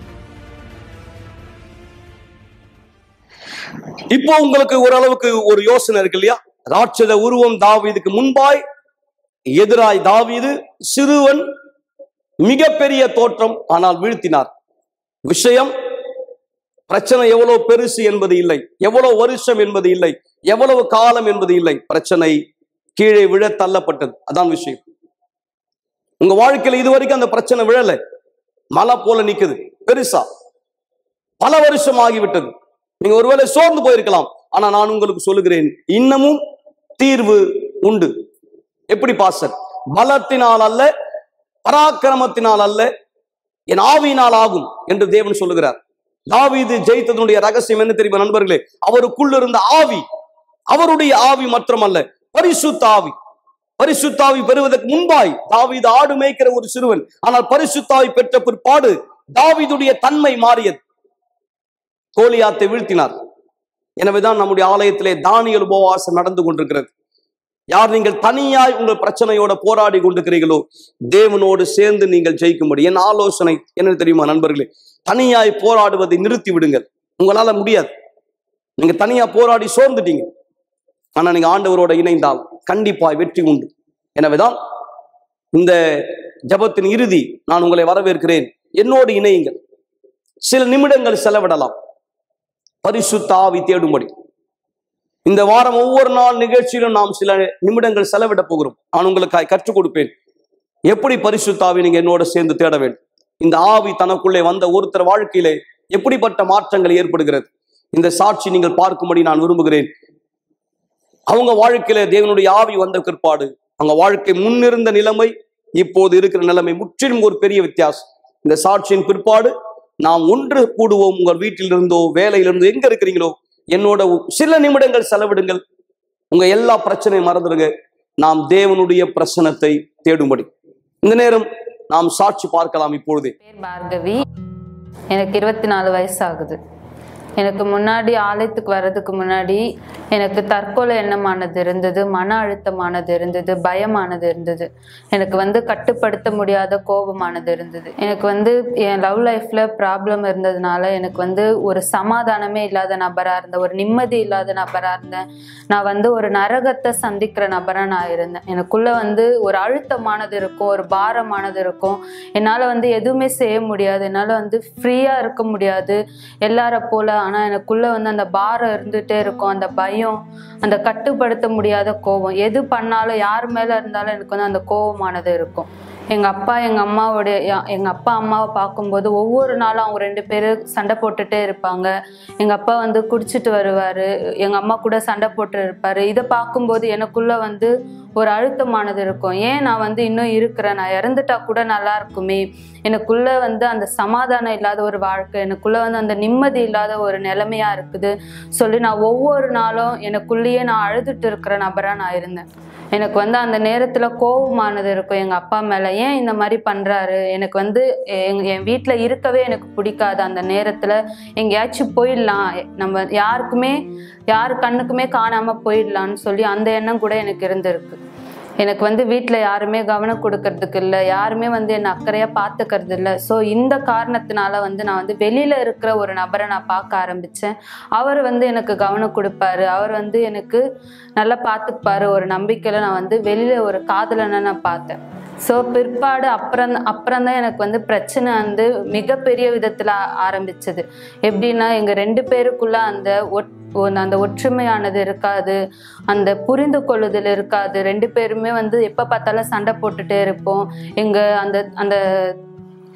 இப்போ உங்களுக்கு ஓரளவுக்கு ஒரு யோசனை இருக்கு இல்லையா ராட்சத உருவம் தாவீதுக்கு முன்பாய் எதிராய் தாவீது சிறுவன் மிகப்பெரிய தோற்றம் ஆனால் வீழ்த்தினார் விஷயம் பிரச்சனை எவ்வளவு பெருசு என்பது இல்லை எவ்வளவு வருஷம் என்பது இல்லை எவ்வளவு காலம் என்பது இல்லை பிரச்சனை கீழே விழ தள்ளப்பட்டது அதான் விஷயம் உங்க வாழ்க்கையில இதுவரைக்கும் அந்த பிரச்சனை விழல மலை போல நிக்குது பெருசா பல வருஷம் ஆகிவிட்டது நீங்க ஒருவேளை சோர்ந்து போயிருக்கலாம் ஆனா நான் உங்களுக்கு சொல்லுகிறேன் இன்னமும் தீர்வு உண்டு எப்படி பாசர் பலத்தினால் அல்ல பராக்கிரமத்தினால் அல்ல என் ஆவியினால் ஆகும் என்று தேவன் சொல்லுகிறார் தாவீது ஜெயித்ததனுடைய ரகசியம் என்ன தெரியுமா நண்பர்களே அவருக்குள்ள இருந்த ஆவி அவருடைய ஆவி மாத்திரமல்ல பரிசுத்த ஆவி பரிசுத்தாவி பெறுவதற்கு முன்பாய் தாவீது ஆடு மேய்க்கிற ஒரு சிறுவன் ஆனால் பரிசுத்தாவி பெற்ற பிற்பாடு தாவீதுடைய தன்மை மாறியது கோலியாத்தை வீழ்த்தினார் எனவேதான் நம்முடைய ஆலயத்திலே தானியல் உபவாசம் நடந்து கொண்டிருக்கிறது யார் நீங்கள் தனியாய் உங்கள் பிரச்சனையோட போராடி கொண்டிருக்கிறீர்களோ தேவனோடு சேர்ந்து நீங்கள் ஜெயிக்கும்படி என் ஆலோசனை என்ன தெரியுமா நண்பர்களே தனியாய் போராடுவதை நிறுத்தி விடுங்கள் உங்களால முடியாது நீங்க தனியா போராடி சோர்ந்துட்டீங்க ஆனா நீங்க ஆண்டவரோட இணைந்தால் கண்டிப்பாய் வெற்றி உண்டு எனவேதான் இந்த ஜபத்தின் இறுதி நான் உங்களை வரவேற்கிறேன் என்னோடு இணையுங்கள் சில நிமிடங்கள் செலவிடலாம் பரிசுத்த ஆவி தேடும்படி இந்த வாரம் ஒவ்வொரு நாள் நிகழ்ச்சியிலும் நாம் சில நிமிடங்கள் செலவிட போகிறோம் நான் உங்களுக்கு கற்றுக் கொடுப்பேன் எப்படி பரிசுத்த ஆவி நீங்க என்னோட சேர்ந்து தேட வேண்டும் இந்த ஆவி தனக்குள்ளே வந்த ஒருத்தர் வாழ்க்கையிலே எப்படிப்பட்ட மாற்றங்கள் ஏற்படுகிறது இந்த சாட்சி நீங்கள் பார்க்கும்படி நான் விரும்புகிறேன் அவங்க வாழ்க்கையில தேவனுடைய ஆவி வந்த பிற்பாடு அவங்க வாழ்க்கை முன்னிருந்த நிலைமை இப்போது இருக்கிற நிலைமை முற்றிலும் ஒரு பெரிய வித்தியாசம் இந்த சாட்சியின் பிற்பாடு நாம் ஒன்று கூடுவோம் உங்கள் வீட்டிலிருந்தோ வேலையிலிருந்தோ எங்க இருக்கிறீங்களோ என்னோட சில நிமிடங்கள் செலவிடுங்கள் உங்க எல்லா பிரச்சனையும் மறந்துடுங்க நாம் தேவனுடைய பிரசனத்தை தேடும்படி இந்த நேரம் நாம் சாட்சி பார்க்கலாம் இப்பொழுதே பேர் பார்கவி எனக்கு இருபத்தி நாலு வயசு ஆகுது எனக்கு முன்னாடி ஆலயத்துக்கு வர்றதுக்கு முன்னாடி எனக்கு தற்கொலை எண்ணமானது இருந்தது மன அழுத்தமானது இருந்தது பயமானது இருந்தது எனக்கு வந்து கட்டுப்படுத்த முடியாத கோபமானது இருந்தது எனக்கு வந்து என் லவ் லைஃப்ல ப்ராப்ளம் இருந்ததுனால எனக்கு வந்து ஒரு சமாதானமே இல்லாத நபரா இருந்தேன் ஒரு நிம்மதி இல்லாத நபரா இருந்தேன் நான் வந்து ஒரு நரகத்தை சந்திக்கிற நபரா நான் இருந்தேன் எனக்குள்ள வந்து ஒரு அழுத்தமானது இருக்கும் ஒரு பாரமானது இருக்கும் என்னால் வந்து எதுவுமே செய்ய முடியாது என்னால் வந்து ஃப்ரீயாக இருக்க முடியாது எல்லார போல ஆனால் எனக்குள்ள வந்து அந்த பாரம் இருந்துகிட்டே இருக்கும் அந்த பயம் அந்த கட்டுப்படுத்த முடியாத கோபம் எது பண்ணாலும் யார் மேலே இருந்தாலும் எனக்கு வந்து அந்த கோபமானது இருக்கும் எங்கள் அப்பா எங்கள் அம்மாவுடைய எங்கள் அப்பா அம்மாவை பார்க்கும்போது ஒவ்வொரு நாளும் அவங்க ரெண்டு பேரும் சண்டை போட்டுட்டே இருப்பாங்க எங்கள் அப்பா வந்து குடிச்சிட்டு வருவார் எங்கள் அம்மா கூட சண்டை போட்டு இருப்பார் இதை பார்க்கும்போது எனக்குள்ள வந்து ஒரு அழுத்தமானது இருக்கும் ஏன் நான் வந்து இன்னும் இருக்கிறேன் நான் இறந்துட்டா கூட நல்லா இருக்குமே எனக்குள்ள வந்து அந்த சமாதானம் இல்லாத ஒரு வாழ்க்கை எனக்குள்ள வந்து அந்த நிம்மதி இல்லாத ஒரு நிலைமையா இருக்குது சொல்லி நான் ஒவ்வொரு நாளும் எனக்குள்ளேயே நான் அழுதுட்டு இருக்கிற நபரா நான் இருந்தேன் எனக்கு வந்து அந்த நேரத்துல கோபமானது இருக்கும் எங்க அப்பா மேல ஏன் இந்த மாதிரி பண்றாரு எனக்கு வந்து எங்க- என் வீட்ல இருக்கவே எனக்கு பிடிக்காது அந்த நேரத்துல எங்கேயாச்சும் போயிடலாம் நம்ம யாருக்குமே யார் கண்ணுக்குமே காணாம போயிடலாம்னு சொல்லி அந்த எண்ணம் கூட எனக்கு இருந்திருக்கு எனக்கு வந்து வீட்டில் யாருமே கவனம் கொடுக்கறதுக்கு இல்லை யாருமே வந்து என்னை அக்கறையாக பார்த்துக்கிறது இல்லை ஸோ இந்த காரணத்தினால வந்து நான் வந்து வெளியில் இருக்கிற ஒரு நபரை நான் பார்க்க ஆரம்பித்தேன் அவர் வந்து எனக்கு கவனம் கொடுப்பாரு அவர் வந்து எனக்கு நல்லா பார்த்துப்பாரு ஒரு நம்பிக்கையில் நான் வந்து வெளியில் ஒரு காதலனை நான் பார்த்தேன் ஸோ பிற்பாடு அப்புறம் அப்புறம் தான் எனக்கு வந்து பிரச்சனை வந்து மிகப்பெரிய விதத்தில் ஆரம்பிச்சது எப்படின்னா எங்கள் ரெண்டு பேருக்குள்ள அந்த ஒட் ஒ- அந்த ஒற்றுமையானது இருக்காது அந்த புரிந்து கொள்ளுதல் இருக்காது ரெண்டு பேருமே வந்து எப்போ பார்த்தாலும் சண்டை போட்டுட்டே இருப்போம் எங்கள் அந்த அந்த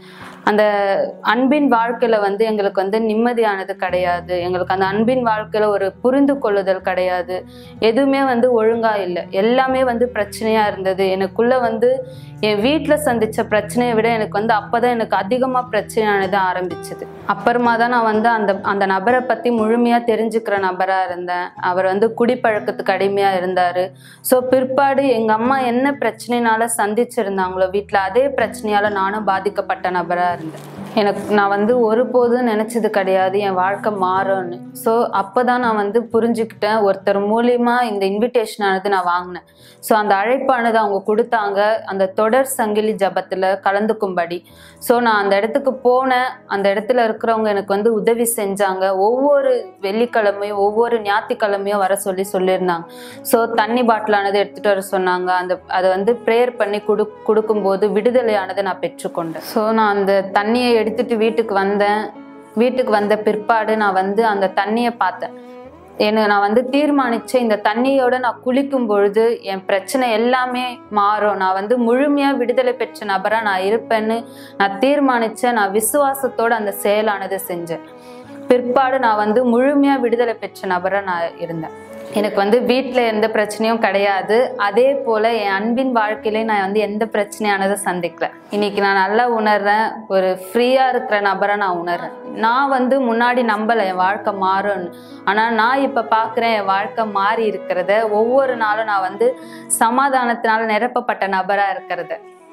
அந்த அன்பின் வாழ்க்கையில வந்து எங்களுக்கு வந்து நிம்மதியானது கிடையாது எங்களுக்கு அந்த அன்பின் வாழ்க்கையில ஒரு புரிந்து கொள்ளுதல் கிடையாது எதுவுமே வந்து ஒழுங்கா இல்லை எல்லாமே வந்து பிரச்சனையா இருந்தது எனக்குள்ள வந்து என் வீட்டில் சந்திச்ச பிரச்சனையை விட எனக்கு வந்து அப்பதான் எனக்கு அதிகமா பிரச்சனையானது ஆரம்பிச்சது அப்புறமா தான் நான் வந்து அந்த அந்த நபரை பத்தி முழுமையா தெரிஞ்சுக்கிற நபரா இருந்தேன் அவர் வந்து குடிப்பழக்கத்துக்கு அடிமையா இருந்தாரு ஸோ பிற்பாடு எங்க அம்மா என்ன பிரச்சனைனால சந்திச்சிருந்தாங்களோ வீட்டில் அதே பிரச்சனையால நானும் பாதிக்கப்பட்ட நபரா இருந்தேன் எனக்கு நான் வந்து ஒருபோதும் நினைச்சது கிடையாது என் வாழ்க்கை மாறும்னு ஸோ அப்போதான் நான் வந்து புரிஞ்சுக்கிட்டேன் ஒருத்தர் மூலியமா இந்த இன்விடேஷன் ஆனது நான் வாங்கினேன் ஸோ அந்த அழைப்பானது அவங்க கொடுத்தாங்க அந்த தொடர் சங்கிலி ஜபத்தில் கலந்துக்கும்படி ஸோ நான் அந்த இடத்துக்கு போனேன் அந்த இடத்துல இருக்கிறவங்க எனக்கு வந்து உதவி செஞ்சாங்க ஒவ்வொரு வெள்ளிக்கிழமையும் ஒவ்வொரு ஞாயிற்றுக்கிழமையும் வர சொல்லி சொல்லியிருந்தாங்க ஸோ தண்ணி பாட்டிலானது எடுத்துகிட்டு வர சொன்னாங்க அந்த அதை வந்து ப்ரேயர் பண்ணி கொடு கொடுக்கும்போது விடுதலையானதை நான் பெற்றுக்கொண்டேன் ஸோ நான் அந்த தண்ணியை எடுத்துட்டு வீட்டுக்கு வந்தேன் வீட்டுக்கு வந்த பிற்பாடு நான் வந்து அந்த தண்ணியை பார்த்தேன் எனக்கு நான் வந்து தீர்மானிச்சேன் இந்த தண்ணியோட நான் குளிக்கும் பொழுது என் பிரச்சனை எல்லாமே மாறும் நான் வந்து முழுமையா விடுதலை பெற்ற நபரா நான் இருப்பேன்னு நான் தீர்மானிச்சேன் நான் விசுவாசத்தோட அந்த செயலானது செஞ்சேன் பிற்பாடு நான் வந்து முழுமையா விடுதலை பெற்ற நபரா நான் இருந்தேன் எனக்கு வந்து வீட்டில் எந்த பிரச்சனையும் கிடையாது அதே போல என் அன்பின் வாழ்க்கையிலே நான் வந்து எந்த பிரச்சனையானதை சந்திக்கல இன்னைக்கு நான் நல்லா உணர்றேன் ஒரு ஃப்ரீயா இருக்கிற நபரை நான் உணர்றேன் நான் வந்து முன்னாடி நம்பலை என் வாழ்க்கை மாறும்னு ஆனால் நான் இப்போ பார்க்குறேன் என் வாழ்க்கை மாறி இருக்கிறத ஒவ்வொரு நாளும் நான் வந்து சமாதானத்தினால நிரப்பப்பட்ட நபராக இருக்கிறத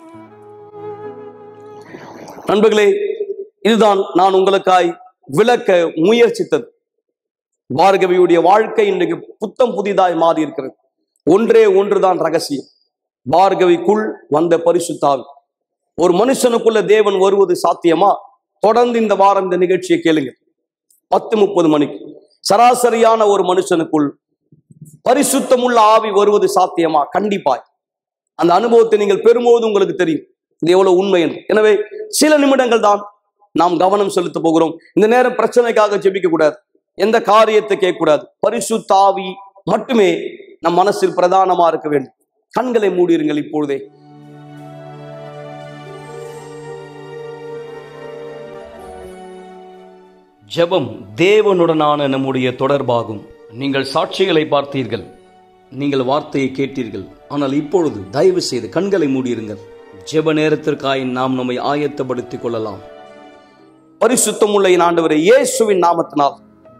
நண்பர்களே இதுதான் நான் உங்களுக்காய் விளக்க முயற்சித்தது பார்கவியுடைய வாழ்க்கை இன்றைக்கு புத்தம் புதிதாய் மாறி இருக்கிறது ஒன்றே ஒன்றுதான் ரகசியம் பார்கவிக்குள் வந்த பரிசுத்தாவி ஒரு மனுஷனுக்குள்ள தேவன் வருவது சாத்தியமா தொடர்ந்து இந்த வாரம் இந்த நிகழ்ச்சியை கேளுங்க பத்து முப்பது மணிக்கு சராசரியான ஒரு மனுஷனுக்குள் பரிசுத்தமுள்ள ஆவி வருவது சாத்தியமா கண்டிப்பாய் அந்த அனுபவத்தை நீங்கள் பெறும்போது உங்களுக்கு தெரியும் இது எவ்வளவு உண்மை என்று எனவே சில நிமிடங்கள் தான் நாம் கவனம் செலுத்த போகிறோம் இந்த நேரம் பிரச்சனைக்காக ஜெபிக்க கூடாது எந்த காரியத்தை கேட்கக்கூடாது பரிசுத்தாவி மட்டுமே நம் மனசில் பிரதானமா இருக்க வேண்டும் கண்களை மூடிருங்கள் இப்பொழுதே ஜெபம் தேவனுடனான நம்முடைய தொடர்பாகும் நீங்கள் சாட்சிகளை பார்த்தீர்கள் நீங்கள் வார்த்தையை கேட்டீர்கள் ஆனால் இப்பொழுது தயவு செய்து கண்களை மூடியிருங்கள் ஜெப நேரத்திற்காய் நாம் நம்மை ஆயத்தப்படுத்திக் கொள்ளலாம் பரிசுத்தமுள்ள என் ஆண்டவரே இயேசுவின் நாமத்தினால்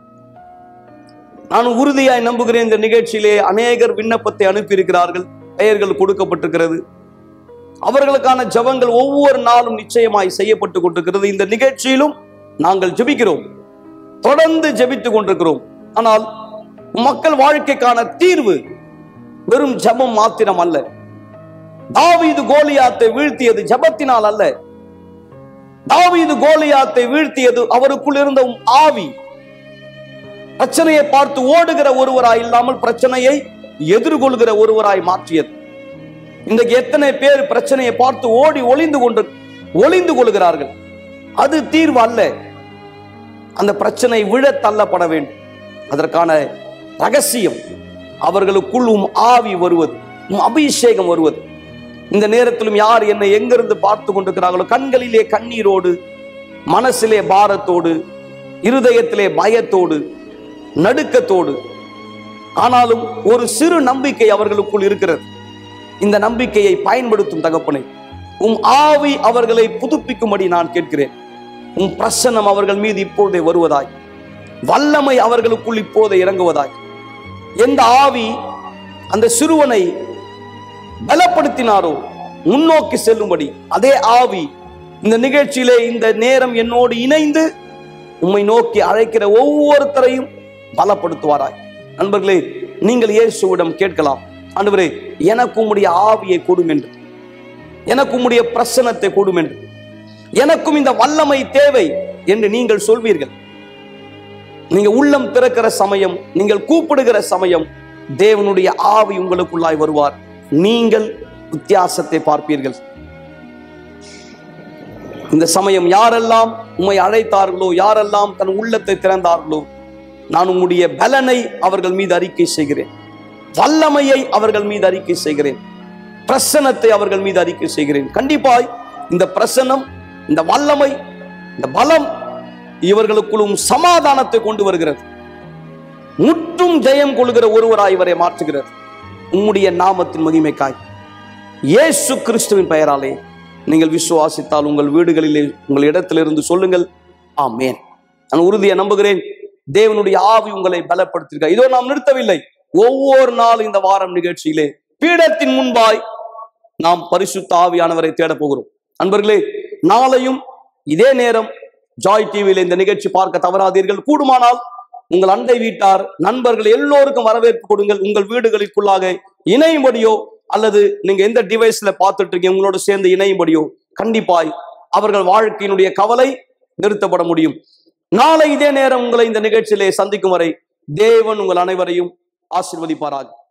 நான் உறுதியாய் நம்புகிறேன் இந்த நிகழ்ச்சியிலே அநேகர் விண்ணப்பத்தை அனுப்பியிருக்கிறார்கள் பெயர்கள் கொடுக்கப்பட்டிருக்கிறது அவர்களுக்கான ஜெபங்கள் ஒவ்வொரு நாளும் நிச்சயமாய் செய்யப்பட்டு கொண்டிருக்கிறது இந்த நிகழ்ச்சியிலும் நாங்கள் ஜெபிக்கிறோம் தொடர்ந்து ஜெபித்துக் கொண்டிருக்கிறோம் ஆனால் மக்கள் வாழ்க்கைக்கான தீர்வு வெறும் ஜெபம் மாத்திரம் அல்ல தாவீது கோலியாத்தை வீழ்த்தியது ஜெபத்தினால் அல்ல தாவீது கோலியாத்தை வீழ்த்தியது அவருக்குள் இருந்த ஆவி பிரச்சனையை பார்த்து ஓடுகிற ஒருவராய் இல்லாமல் பிரச்சனையை எதிர்கொள்கிற ஒருவராய் மாற்றியது இன்றைக்கு எத்தனை பேர் பிரச்சனையை பார்த்து ஓடி ஒளிந்து கொண்டு ஒளிந்து கொள்கிறார்கள் அது தீர்வு அல்ல அந்த பிரச்சனை விழ தள்ளப்பட வேண்டும் அதற்கான ரகசியம் அவர்களுக்குள் உம் ஆவி வருவது உம் அபிஷேகம் வருவது இந்த நேரத்திலும் யார் என்னை எங்கிருந்து பார்த்து கொண்டிருக்கிறார்களோ கண்களிலே கண்ணீரோடு மனசிலே பாரத்தோடு இருதயத்திலே பயத்தோடு நடுக்கத்தோடு ஆனாலும் ஒரு சிறு நம்பிக்கை அவர்களுக்குள் இருக்கிறது இந்த நம்பிக்கையை பயன்படுத்தும் தகப்பனை உம் ஆவி அவர்களை புதுப்பிக்கும்படி நான் கேட்கிறேன் உம் பிரசன்னம் அவர்கள் மீது இப்பொழுதே வருவதாய் வல்லமை அவர்களுக்குள் இப்போதே இறங்குவதாய் எந்த ஆவி அந்த சிறுவனை பலப்படுத்தினாரோ முன்னோக்கி செல்லும்படி அதே ஆவி இந்த நிகழ்ச்சியிலே இந்த நேரம் என்னோடு இணைந்து உம்மை நோக்கி அழைக்கிற ஒவ்வொருத்தரையும் பலப்படுத்துவாராய் நண்பர்களே நீங்கள் இயேசுவிடம் கேட்கலாம் ஆண்டவரே எனக்கு உம்முடைய ஆவியை கொடும் என்று எனக்கு உம்முடைய பிரசனத்தை கொடும் என்று எனக்கும் இந்த வல்லமை தேவை என்று நீங்கள் சொல்வீர்கள் நீங்க உள்ளம் திறக்கிற சமயம் நீங்கள் கூப்பிடுகிற சமயம் தேவனுடைய ஆவி உங்களுக்குள்ளாய் வருவார் நீங்கள் வித்தியாசத்தை பார்ப்பீர்கள் இந்த சமயம் யாரெல்லாம் உம்மை அழைத்தார்களோ யாரெல்லாம் தன் உள்ளத்தை திறந்தார்களோ நான் உம்முடைய பலனை அவர்கள் மீது அறிக்கை செய்கிறேன் வல்லமையை அவர்கள் மீது அறிக்கை செய்கிறேன் பிரசனத்தை அவர்கள் மீது அறிக்கை செய்கிறேன் கண்டிப்பாய் இந்த பிரசனம் இந்த வல்லமை இந்த பலம் இவர்களுக்குள்ளும் சமாதானத்தை கொண்டு வருகிறது முற்றும் ஜெயம் கொள்கிற ஒருவராய் இவரை மாற்றுகிறது உம்முடைய நாமத்தின் மகிமைக்காய் இயேசு கிறிஸ்துவின் பெயராலே நீங்கள் விசுவாசித்தால் உங்கள் வீடுகளிலே உங்கள் இடத்திலிருந்து சொல்லுங்கள் ஆமேன் நான் உறுதியை நம்புகிறேன் தேவனுடைய ஆவி உங்களை பலப்படுத்திருக்க இதோ நாம் நிறுத்தவில்லை ஒவ்வொரு நாள் இந்த வாரம் நிகழ்ச்சியிலே பீடத்தின் முன்பாய் நாம் பரிசுத்த ஆவியானவரை தேட போகிறோம் அன்பர்களே நாளையும் இதே நேரம் ஜாய் டிவியில் இந்த நிகழ்ச்சி பார்க்க தவறாதீர்கள் கூடுமானால் உங்கள் அண்டை வீட்டார் நண்பர்கள் எல்லோருக்கும் வரவேற்பு கொடுங்கள் உங்கள் வீடுகளுக்குள்ளாக இணையும்படியோ அல்லது நீங்க எந்த டிவைஸ்ல பார்த்துட்டு இருக்கீங்க உங்களோட சேர்ந்து இணையும்படியோ கண்டிப்பாய் அவர்கள் வாழ்க்கையினுடைய கவலை நிறுத்தப்பட முடியும் நாளை இதே நேரம் உங்களை இந்த நிகழ்ச்சியிலே சந்திக்கும் வரை தேவன் உங்கள் அனைவரையும் ஆசீர்வதிப்பாராக